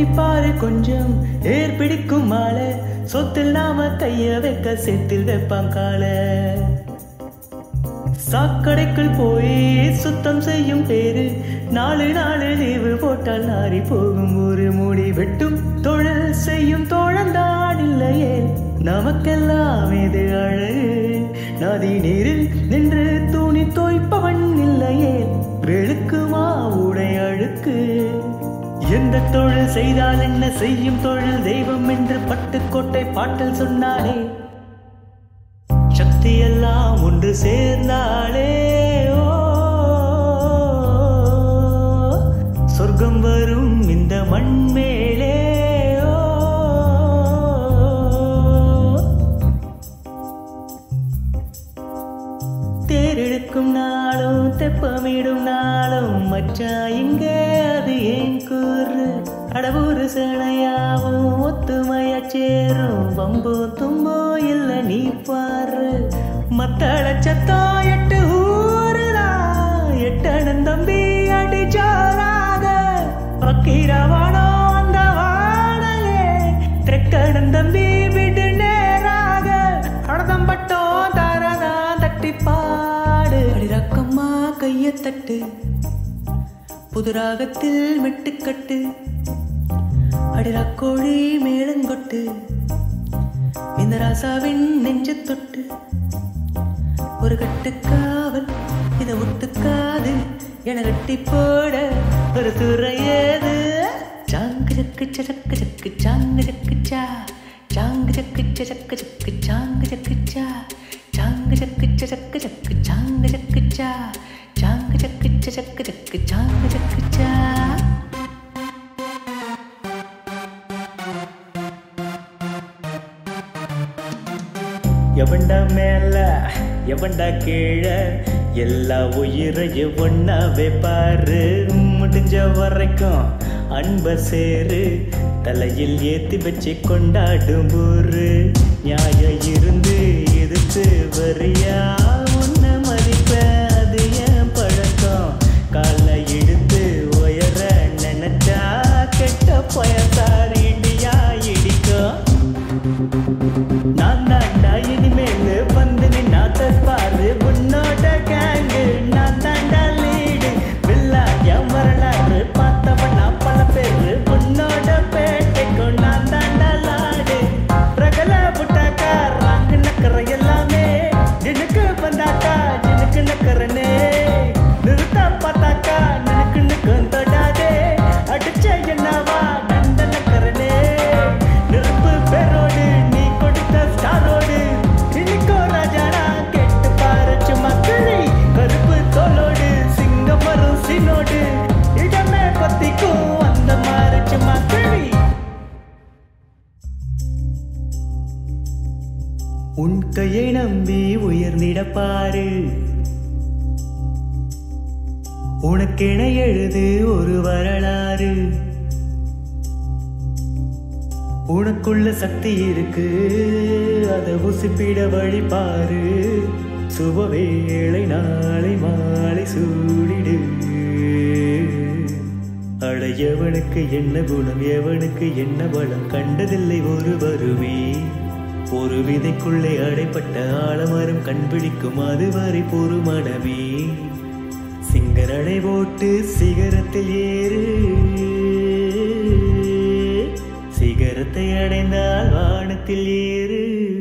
திரும்பிப்பாரு கொஞ்சம் ஏர் பிடிக்கும் மாலை சொத்தில் நாம கைய வைக்க செத்தில் வைப்பான் காலை சாக்கடைக்குள் போய் சுத்தம் செய்யும் பேரு நாலு நாலு லீவு போட்டால் நாரி போகும் ஒரு முடி வெட்டும் தொழில் செய்யும் தோழந்தான் இல்லையே நமக்கெல்லாம் இது அழகு நதி நீரில் நின்று துணி தோய்ப்பவன் இல்லையே வெளுக்குமா உடை அழுக்கு எந்த தொழில் செய்தால் என்ன செய்யும் தொழில் தெய்வம் என்று பட்டுக்கோட்டை பாட்டல் சொன்னானே சக்தி எல்லாம் ஒன்று சேர்ந்தாலே ஓ, சொர்க்கம் வரும் இந்த மண் மேலே ஓ. தேரெடுக்கும் நாளும் தெப்பமிடும் நாளும் மச்சான் இங்கே அது ஏன் கூறு அடவூரு சேனையாவும் ஒத்துமையா சேரும் வம்போ தும்போ இல்ல நீ பாரு மத்தள சத்தம் எட்டு ஊருதா எட்டணன் தம்பி அடி ஜோராக பக்கீரவானோ அந்த வாடலே திரெக்கணன் தம்பி விடு நேராக அடதம் பட்டோம் தாரதான் தட்டி பாடு அடி ரக்கம்மா கைய தட்டு புது ராகத்தில் மெட்டுக்கட்டு அடிராக்கோழி மேளங்கொட்டு இந்த ராசாவின் நெஞ்சு தொட்டு ஒரு கட்டுக்காவல் இத ஒட்டுக்காது என கட்டி போட ஒரு துறையேது சாங்கு சக்கு சக்கு சக்கு சாங்கு சக்கு சா சாங்கு சக்கு சக்கு சக்கு சாங்கு சக்கு சா சாங்கு சக்கு சக்கு சக்கு சாங்கு சக்கு சா சாங்கு சக்கு சக்கு சக்கு சாங்கு சக்கு சா எவன்டா மேல எவன்டா கீழே எல்லா உயிரையும் ஒன்னாவே பாரு முடிஞ்ச வரைக்கும் அன்ப சேரு தலையில் ஏத்தி வச்சு கொண்டாடும் ஊரு நியாயம் இருந்து எதிர்த்து வரியா உன்ன மதிப்ப அது என் பழக்கம் காலை இழுத்து உயர நினைச்சா கெட்ட பயசார் இடியா இடிக்கும் நான் தாண்டா இனிமேல் வந்து நின்னா தற்பாரு உன்னோட கேங்கு நான் தாண்டா லீடு வில்லாய வரலாறு பார்த்தவனா பல பேரு உன்னோட பேட்டைக்கும் நான் தாண்டா லாடு ரகல புட்டாக்கா ராங்கு நக்கற எல்லாமே ஜினுக்கு வந்தாக்கா ஜினுக்கு நக்கறனே நிறுத்த பார்த்தாக்கா நினைக்கு நிற்கும் தொடாதே அடிச்ச என்னவா நந்த நக்கறனே நெருப்பு பேரோடு நீ கொடுத்த ஸ்டாரோடு இன்னைக்கோ ராஜாடா கெட்டு பாரு சும்மா கிளி கருப்பு தோலோடு சிங்கம் வரும் சீனோடு இடமே பத்திக்கும் அந்த மாதிரி சும்மா கிளி உன் கையை நம்பி உயர்ந்திட பாரு உனக்கென எழுது ஒரு வரலாறு உனக்குள்ள சக்தி இருக்கு அதை உசுப்பிட வழி பாரு சுபவேளை நாளை மாலை சூடிடு அட எவனுக்கு என்ன குணம் எவனுக்கு என்ன பலம் கண்டதில்லை ஒரு வருமே ஒரு விதைக்குள்ளே அடைப்பட்ட ஆலமரம் கண்பிடிக்கும் அதுவரை பொறுமனமே சிங்கரடை போட்டு சிகரத்தில் ஏறு சிகரத்தை அடைந்தால் வானத்தில் ஏறு